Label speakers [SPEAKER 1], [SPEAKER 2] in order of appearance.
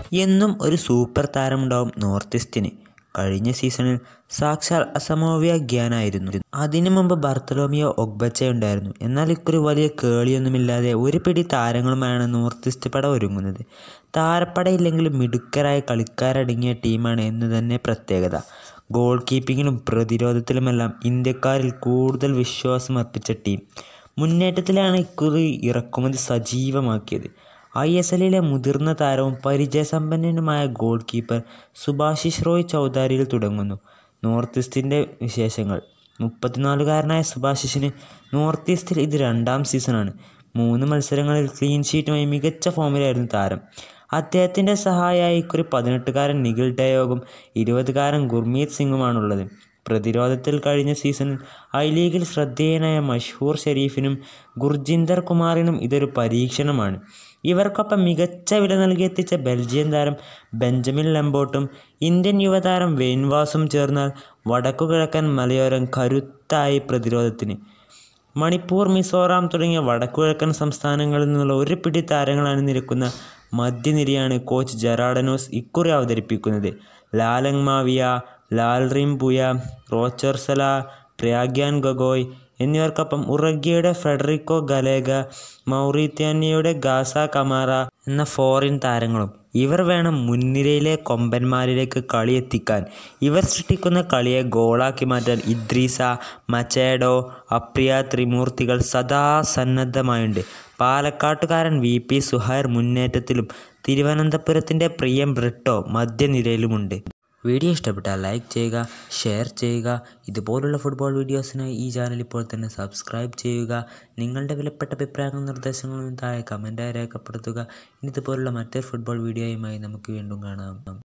[SPEAKER 1] എന്നും ഒരു super താരമുണ്ടാവും north ഈസ്റ്റിന് കഴിഞ്ഞ സീസണിൽ സാക്ഷാൽ അസമോവിയ ഗ്യാനായിരുന്നു അതിനു മുമ്പ് ബർത്തലോമിയോ ഒഗ്ബച്ച ഉണ്ടായിരുന്നു എന്നാൽ ഇക്കുറി വലിയ കേളിയൊന്നുമില്ലാതെ ഒരു പിടി താരങ്ങളുമായാണ് നോർത്ത് ഈസ്റ്റ് പട ഒരുങ്ങുന്നത് താരപ്പടയില്ലെങ്കിലും മിടുക്കരായ കളിക്കാരടങ്ങിയ ടീമാണ് എന്ന് തന്നെ പ്രത്യേകത ഗോൾ കീപ്പിങ്ങിലും പ്രതിരോധത്തിലുമെല്ലാം ഇന്ത്യക്കാരിൽ കൂടുതൽ വിശ്വാസം അർപ്പിച്ച ടീം മുന്നേറ്റത്തിലാണ് ഇക്കുറി ഇറക്കുമതി സജീവമാക്കിയത് ഐ എസ് എല്ലിലെ മുതിർന്ന താരവും പരിചയസമ്പന്നനുമായ ഗോൾ കീപ്പർ സുഭാഷിഷ് റോയ് ചൗധാരിയിൽ തുടങ്ങുന്നു നോർത്ത് ഈസ്റ്റിൻ്റെ വിശേഷങ്ങൾ മുപ്പത്തിനാലുകാരനായ സുഭാഷിഷിന് നോർത്ത് ഈസ്റ്റിൽ ഇത് രണ്ടാം സീസണാണ് മൂന്ന് മത്സരങ്ങളിൽ ക്ലീൻ ഷീറ്റുമായി മികച്ച ഫോമിലായിരുന്നു താരം അദ്ദേഹത്തിൻ്റെ സഹായിയായി ഇക്കുറി പതിനെട്ടുകാരൻ നിഖിൽ ഡയോഗും ഇരുപതുകാരൻ ഗുർമീത് സിംഗുമാണുള്ളത് പ്രതിരോധത്തിൽ കഴിഞ്ഞ സീസണിൽ ഐ ലീഗിൽ ശ്രദ്ധേയനായ മഷ്ഹൂർ ഷെരീഫിനും ഗുർജിന്ദർ കുമാറിനും ഇതൊരു പരീക്ഷണമാണ് ഇവർക്കൊപ്പം മികച്ച വില നൽകി എത്തിച്ച ബെൽജിയൻ താരം ബെഞ്ചമിൻ ലംബോട്ടും ഇന്ത്യൻ യുവതാരം വെയിൻവാസും ചേർന്നാൽ വടക്കുകിഴക്കൻ മലയോരം കരുത്തായി പ്രതിരോധത്തിന് മണിപ്പൂർ മിസോറാം തുടങ്ങിയ വടക്കുകിഴക്കൻ സംസ്ഥാനങ്ങളിൽ നിന്നുള്ള ഒരു പിടി താരങ്ങൾ അണിനിരക്കുന്ന മധ്യനിരയാണ് കോച്ച് ജെറാഡനോസ് ഇക്കുറി അവതരിപ്പിക്കുന്നത് ലാലങ് മാവിയ ലാൽറിംപുയ റോച്ചർസല ട്രിയാഗ്യാൻ ഗൊഗോയ് എന്നിവർക്കൊപ്പം ഉറഗ്യയുടെ ഫെഡറിക്കോ ഗലേഗ മൗറിത്യാനിയയുടെ ഗാസ കമാറ എന്ന ഫോറിൻ താരങ്ങളും ഇവർ വേണം മുൻനിരയിലെ കൊമ്പന്മാരിലേക്ക് കളി എത്തിക്കാൻ ഇവർ സൃഷ്ടിക്കുന്ന കളിയെ ഗോളാക്കി മാറ്റാൻ ഇദ്രീസ മച്ചേഡോ അപ്രിയ ത്രിമൂർത്തികൾ സദാ സന്നദ്ധമായുണ്ട് പാലക്കാട്ടുകാരൻ വി പി സുഹൈർ മുന്നേറ്റത്തിലും തിരുവനന്തപുരത്തിൻ്റെ പ്രിയം ബ്രിട്ടോ മധ്യനിരയിലുമുണ്ട് വീഡിയോ ഇഷ്ടപ്പെട്ടാൽ ലൈക്ക് ചെയ്യുക ഷെയർ ചെയ്യുക ഇതുപോലുള്ള ഫുട്ബോൾ വീഡിയോസിനായി ഈ ചാനൽ ഇപ്പോൾ തന്നെ സബ്സ്ക്രൈബ് ചെയ്യുക നിങ്ങളുടെ വിലപ്പെട്ട അഭിപ്രായങ്ങളും നിർദ്ദേശങ്ങളും താഴെ കമൻറ്റായി രേഖപ്പെടുത്തുക ഇനി ഇതുപോലുള്ള മറ്റൊരു ഫുട്ബോൾ വീഡിയോയുമായി നമുക്ക് വീണ്ടും കാണാം